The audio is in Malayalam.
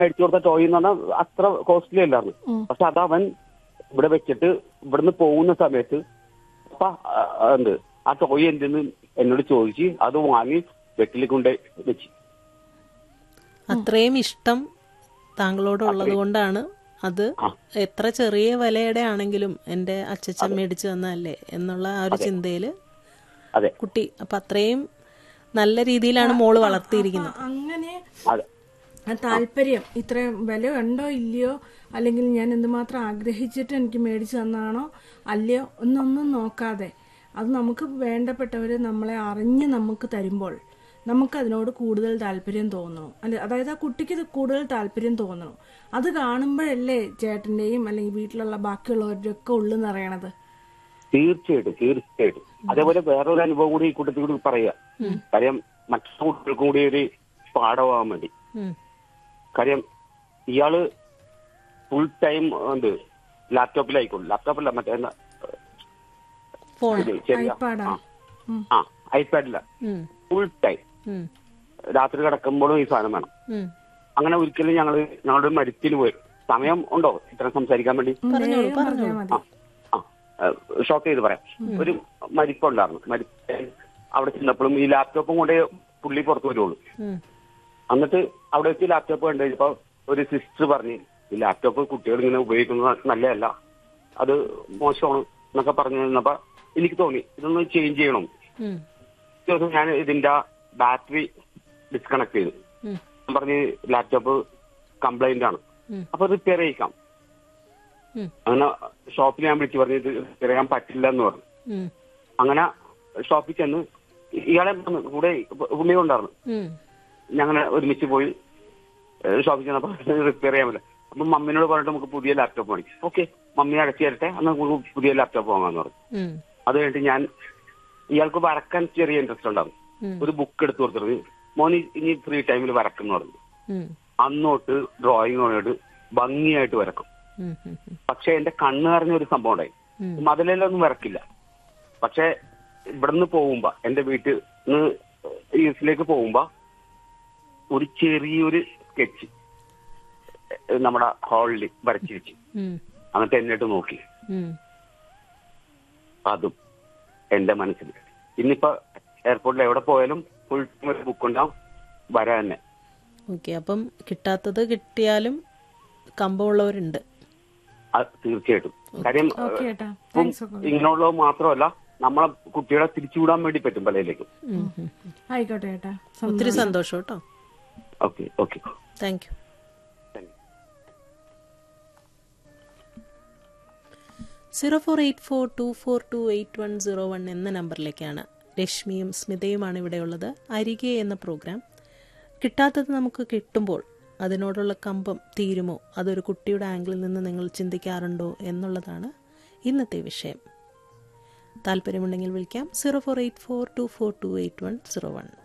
മേടിച്ചു കൊടുത്ത ടോയ് എന്ന് പറഞ്ഞാൽ അത്ര കോസ്റ്റ്ലി അല്ലായിരുന്നു പക്ഷെ അത് അവൻ ഇവിടെ വെച്ചിട്ട് ഇവിടുന്ന് പോകുന്ന സമയത്ത് അപ്പ ആ, ആ, എന്ത് ആ ടോയ് എന്തെന്ന് എന്നോട് ചോദിച്ച് അത് വാങ്ങി വെട്ടിൽ കൊണ്ട് വെച്ച് അത്രയും ഇഷ്ടം താങ്കളോടുള്ളത് കൊണ്ടാണ് അത് ആ. എത്ര ചെറിയ വിലയുടെ ആണെങ്കിലും എൻ്റെ അച്ചച്ചൻ മേടിച്ചു തന്നതല്ലേ എന്നുള്ള ആ ഒരു ചിന്തയിൽ അതെ കുട്ടി അപ്പം അത്രയും നല്ല രീതിയിലാണ് മോള് വളർത്തിയിരിക്കുന്നത് അങ്ങനെ അതെ ആ താല്പര്യം ഇത്രയും വില ഉണ്ടോ ഇല്ലയോ അല്ലെങ്കിൽ ഞാൻ എന്തുമാത്രം ആഗ്രഹിച്ചിട്ട് എനിക്ക് മേടിച്ചു തന്നാണോ അല്ലയോ എന്നൊന്നും നോക്കാതെ അത് നമുക്ക് വേണ്ടപ്പെട്ടവർ നമ്മളെ അറിഞ്ഞ് നമുക്ക് തരുമ്പോൾ നമുക്ക് അതിനോട് കൂടുതൽ താല്പര്യം തോന്നണം അല്ലെ അതായത് ആ കുട്ടിക്ക് ഇത് കൂടുതൽ താല്പര്യം തോന്നണം അത് കാണുമ്പോഴല്ലേ ചേട്ടന്റെയും അല്ലെങ്കിൽ വീട്ടിലുള്ള ബാക്കിയുള്ളവരുടെ ഒക്കെ ഉള്ളു നിറയണത് തീർച്ചയായിട്ടും തീർച്ചയായിട്ടും അതേപോലെ വേറൊരു അനുഭവം കൂടി ഈ കൂട്ടത്തിൽ കൂടി പറയുക കാര്യം മറ്റു കുട്ടികൾക്കും കൂടി ഒരു പാഠമാകാൻ വേണ്ടി ഉം. കാര്യം ഇയാള് ഫുൾ ടൈം എന്ത് ലാപ്ടോപ്പിലായിക്കോളും ലാപ്ടോപ്പല്ല മറ്റേ എന്താ, ഫോൺ ഇത് ചെറിയ ഐപാഡാ ഉം. ആ ഐപാഡില്ല ഉം. ഫുൾ ടൈം ഉം. രാത്രി കിടക്കുമ്പോഴും ഈ സാധനം വേണം ഉം. അങ്ങനെ ഒരിക്കലും ഞങ്ങള് ഞങ്ങളുടെ ഒരു മരുത്തിന് പോയി സമയം ഉണ്ടോ ഇത്ര സംസാരിക്കാൻ വേണ്ടി പറഞ്ഞോളൂ വേഗം പറഞ്ഞാൽ പറഞ്ഞോളൂ മതി ആ ഷോർട്ട് ചെയ്ത് പറയാം ഒരു മരിപ്പുണ്ടായിരുന്നു മരിപ്പ് അവിടെ ചെന്നപ്പോഴും ഈ ലാപ്ടോപ്പും കൊണ്ട് പുള്ളി പുറത്തു വരുള്ളൂ ഉം. എന്നിട്ട് അവിടെ വെച്ച് ലാപ്ടോപ്പ് കണ്ടു കഴിഞ്ഞപ്പോ ഒരു സിസ്റ്റർ പറഞ്ഞ് ഈ ലാപ്ടോപ്പ് കുട്ടികൾ ഇങ്ങനെ ഉപയോഗിക്കുന്നത് നല്ലതല്ല അത് മോശമാണ് എന്നൊക്കെ പറഞ്ഞു നിന്നപ്പോ എനിക്ക് തോന്നി ഇതൊന്ന് ചേഞ്ച് ചെയ്യണം ഉം. ഒരു ദിവസം ഞാൻ ഇതിന്റെ ബാറ്ററി ഡിസ്കണക്ട് ചെയ്തു ഉം. ഞാൻ പറഞ്ഞ് ലാപ്ടോപ്പ് കംപ്ലൈന്റ് ആണ് ഉം. അപ്പൊ റിപ്പയർ ചെയ്യിക്കാം ഉം. അങ്ങനെ ഷോപ്പിൽ ഞാൻ വിളിച്ചു പറഞ്ഞു ഇത് റിപ്പയർ ചെയ്യാൻ പറ്റില്ല എന്ന് പറഞ്ഞു ഉം. അങ്ങനെ ഷോപ്പിൽ ചെന്ന് ഇയാളെ വന്ന് കൂടെ പുള്ളി ഉണ്ടായിരുന്നു ഉം. ഞങ്ങൾ ഒരുമിച്ച് പോയി ഏഹ് ഷോപ്പിൽ ചെന്നപ്പോ റിപ്പയർ ചെയ്യാൻ പറ്റില്ല അപ്പൊ മമ്മിനോട് പറഞ്ഞിട്ട് നമുക്ക് പുതിയ ലാപ്ടോപ്പ് മേടിക്കും ഓക്കെ മമ്മി അടച്ചു തരട്ടെ അന്ന് നമുക്ക് പുതിയ ലാപ്ടോപ്പ് വാങ്ങാന്ന് പറഞ്ഞു ഉം. അത് കഴിഞ്ഞിട്ട് ഞാൻ ഇയാൾക്ക് വരക്കാൻ ചെറിയ ഇൻട്രസ്റ്റ് ഉണ്ടാവും ഉം. ഒരു ബുക്ക് എടുത്തു കൊടുത്തിട്ട് മോനി ഇനി ഫ്രീ ടൈമിൽ വരക്കുന്നു പറഞ്ഞു ഉം. അന്നോട്ട് ഡ്രോയിങ്ങോട്ട് ഭംഗിയായിട്ട് വരക്കും ഉം. ഉം. ഉം. പക്ഷെ എന്റെ കണ്ണ് നിറഞ്ഞ ഒരു സംഭവം ഉണ്ടായി ഉം. മതിലൊന്നും വരക്കില്ല പക്ഷെ ഇവിടുന്ന് പോകുമ്പോ എന്റെ വീട്ടിൽ നിന്ന് ഈസിലേക്ക് പോകുമ്പോ ഒരു ചെറിയൊരു സ്കെച്ച് നമ്മുടെ ഹാളിൽ വരച്ചു വെച്ചു ഉം. എന്നിട്ട് എന്നിട്ട് നോക്കി ഉം. അതും എന്റെ മനസ്സിൽ ഇന്നിപ്പോ എയർപോർട്ടിൽ എവിടെ പോയാലും ഫുൾ ടൈം ഒരു ബുക്ക് ഉണ്ടാവും വര തന്നെ ഓക്കെ അപ്പം കിട്ടാത്തത് കിട്ടിയാലും കമ്പമുള്ളവരുണ്ട് അത് തീർച്ചയായിട്ടും കാര്യം ഓക്കെ ഏട്ടാ ഇപ്പം താങ്ക്സ് ഒക്കെ ഇങ്ങനെയുള്ളത് മാത്രമല്ല നമ്മളെ കുട്ടികളെ തിരിച്ചുവിടാൻ വേണ്ടി പറ്റും പലയിലേക്കും ഉം. ഉം. ആയിക്കോട്ടെ ഏട്ടാ ഒത്തിരി സന്തോഷം കേട്ടോ okay okay thank you zero four eight four two four two eight one zero one എന്ന നമ്പറിലേക്കാണ് രശ്മിയും സ്മിതയുമാണ് ഇവിടെയുള്ളത് അരികെ എന്ന പ്രോഗ്രാം കിട്ടാത്തത് നമുക്ക് കിട്ടുമ്പോൾ അതിനോടുള്ള കമ്പം തീരുമോ അതൊരു കുട്ടിയുടെ ആംഗിളിൽ നിന്ന് നിങ്ങൾ ചിന്തിക്കാറുണ്ടോ എന്നുള്ളതാണ് ഇന്നത്തെ വിഷയം താല്പര്യമുണ്ടെങ്കിൽ വിളിക്കാം zero four eight four two four two eight one zero one